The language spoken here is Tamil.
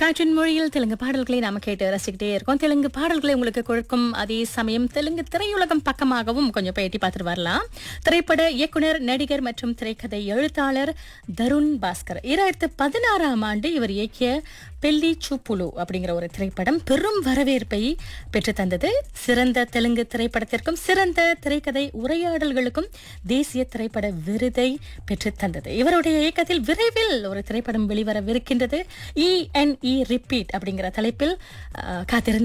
காற்றின் மொழியில் தெலுங்கு பாடல்களை நாம கேட்டு ரசிக்கிட்டே இருக்கோம் தெலுங்கு பாடல்களை உங்களுக்கு கொடுக்கும் அதே சமயம் தெலுங்கு திரையுலகம் பக்கமாகவும் கொஞ்சம் பேட்டி பார்த்துட்டு வரலாம் திரைப்பட இயக்குனர் நடிகர் மற்றும் திரைக்கதை எழுத்தாளர் தருண் பாஸ்கர் இரண்டாயிரத்து பதினாறாம் ஆண்டு இவர் இயக்கிய பெல்லி சூப்புலு அப்படிங்கிற ஒரு திரைப்படம் பெரும் வரவேற்பை பெற்று தந்தது சிறந்த தெலுங்கு திரைப்படத்திற்கும் சிறந்த திரைக்கதை உரையாடல்களுக்கும் தேசிய திரைப்பட விருதை பெற்று தந்தது இவருடைய இயக்கத்தில் விரைவில் ஒரு திரைப்படம் வெளிவரவிருக்கின்றது இஎன்இ ரிப்பீட் அப்படிங்கிற தலைப்பில் அஹ், காத்திருந்து